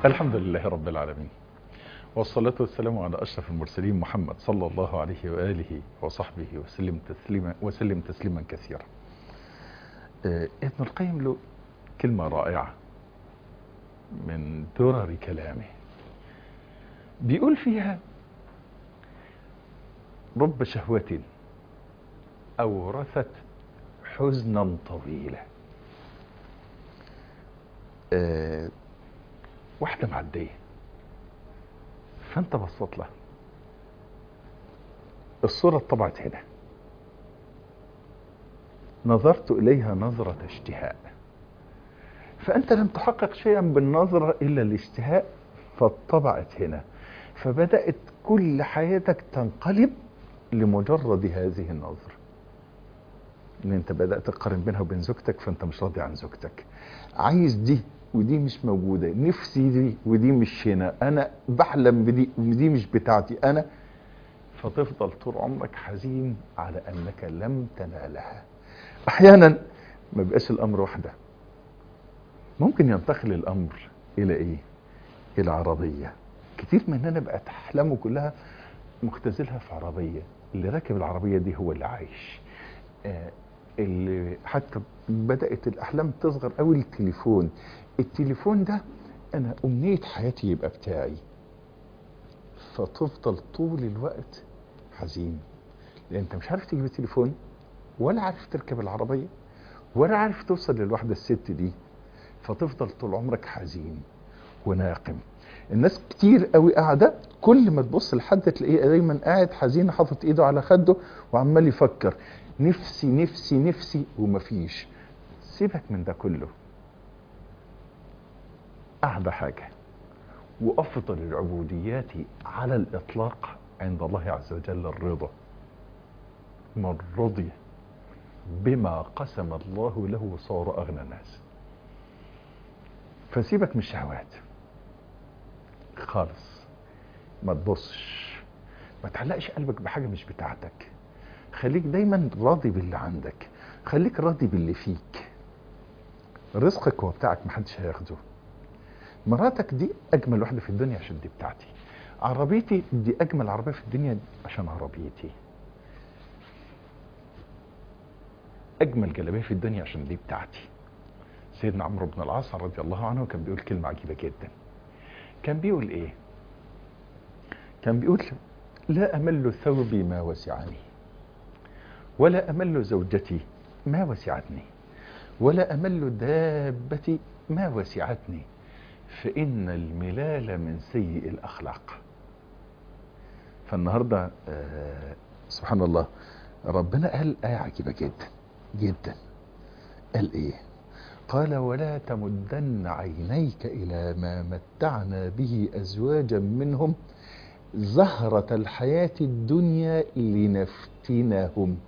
الحمد لله رب العالمين والصلاة والسلام على أشرف المرسلين محمد صلى الله عليه وآله وصحبه وسلم تسليما وسلم تسليما كثيرا آه، ابن القيم له كلمة رائعة من درر كلامه بيقول فيها رب شهوة أورثت حزنا طويلا آه، واحدة معدية فانت بصيت لها الصورة اتطبعت هنا نظرت إليها نظرة اشتهاء فأنت لم تحقق شيئا بالنظرة إلا الاشتهاء فاتطبعت هنا فبدأت كل حياتك تنقلب لمجرد هذه النظرة ان انت بدأت تقارن بينها وبين زوجتك فانت مش راضي عن زوجتك عايز دي ودي مش موجودة نفسي دي ودي مش هنا انا بحلم بدي ودي مش بتاعتي انا فتفضل طول عمرك حزين على انك لم تنالها احيانا ما بيبقاش الامر واحدة ممكن ينتقل الامر الى ايه الى عربية كتير مننا بقت احلامه كلها مختزلها في عربية اللي راكب العربية دي هو اللي عايش آه، اللي حتى بدأت الأحلام تصغر قوي التليفون التليفون ده أنا أمنية حياتي يبقى بتاعي فتفضل طول الوقت حزين لأن أنت مش عارف تجيب التليفون ولا عارف تركب العربية ولا عارف توصل للواحدة الست دي فتفضل طول عمرك حزين وناقم الناس كتير قوي قاعدة كل ما تبص لحد تلاقيه دايما قاعد حزين حاطط ايده على خده وعمال يفكر نفسي نفسي نفسي ومفيش سيبك من ده كله أعلى حاجة وأفضل العبوديات على الإطلاق عند الله عز وجل الرضا من رضي بما قسم الله له صار أغنى الناس فسيبك من الشهوات خالص ما تبصش ما تعلقش قلبك بحاجة مش بتاعتك خليك دايما راضي باللي عندك خليك راضي باللي فيك رزقك هو بتاعك محدش هياخده مراتك دي اجمل واحده في الدنيا عشان دي بتاعتي عربيتي دي اجمل عربيه في الدنيا عشان عربيتي اجمل جلابيه في الدنيا عشان دي بتاعتي سيدنا عمرو بن العاص رضي الله عنه كان بيقول كلمه عجيبه جدا كان بيقول ايه كان بيقول لا امل ثوبي ما وسعني ولا أمل زوجتي ما وسعتني ولا أمل دابتي ما وسعتني فإن الملال من سيء الأخلاق فالنهاردة آه سبحان الله ربنا قال آية عجيبة جدا جدا قال إيه قال ولا تمدن عينيك إلى ما متعنا به أزواجا منهم زهرة الحياة الدنيا لنفتنهم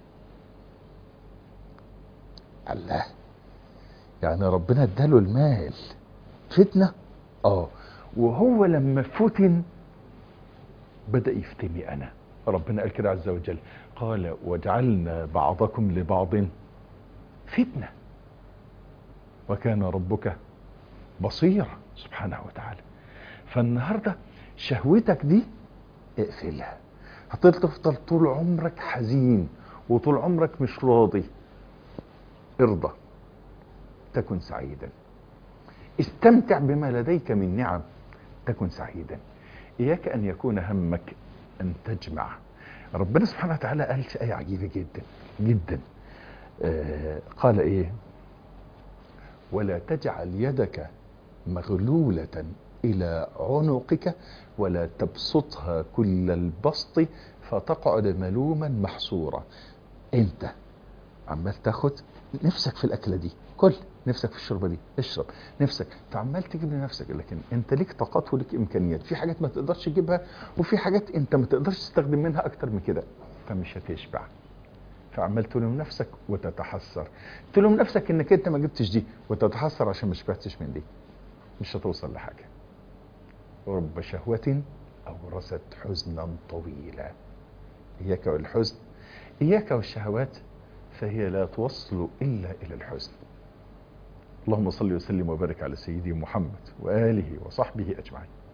الله يعني ربنا اداله المال فتنة اه وهو لما فتن بدأ يفتني انا ربنا قال كده عز وجل قال وجعلنا بعضكم لبعض فتنة وكان ربك بصيرا سبحانه وتعالى فالنهاردة شهوتك دي اقفلها هتفضل طول عمرك حزين وطول عمرك مش راضي ارضى تكن سعيدا استمتع بما لديك من نعم تكن سعيدا إياك أن يكون همك أن تجمع ربنا سبحانه وتعالى قال آية عجيبة جدا جدا آه قال إيه ولا تجعل يدك مغلولة إلى عنقك ولا تبسطها كل البسط فتقعد ملوما محصورا انت عمال تاخد نفسك في الاكله دي كل نفسك في الشوربه دي اشرب نفسك فعمال تجيب لنفسك لكن انت ليك طاقات وليك امكانيات في حاجات ما تقدرش تجيبها وفي حاجات انت ما تقدرش تستخدم منها اكتر من كده فمش هتشبع فعمال تلوم نفسك وتتحسر تلوم نفسك انك انت ما جبتش دي وتتحسر عشان ما شبعتش من دي مش هتوصل لحاجه رب شهوة أورثت حزنا طويلا إياك والحزن إياك والشهوات فهي لا توصل إلا إلى الحزن اللهم صل وسلم وبارك على سيدي محمد وآله وصحبه أجمعين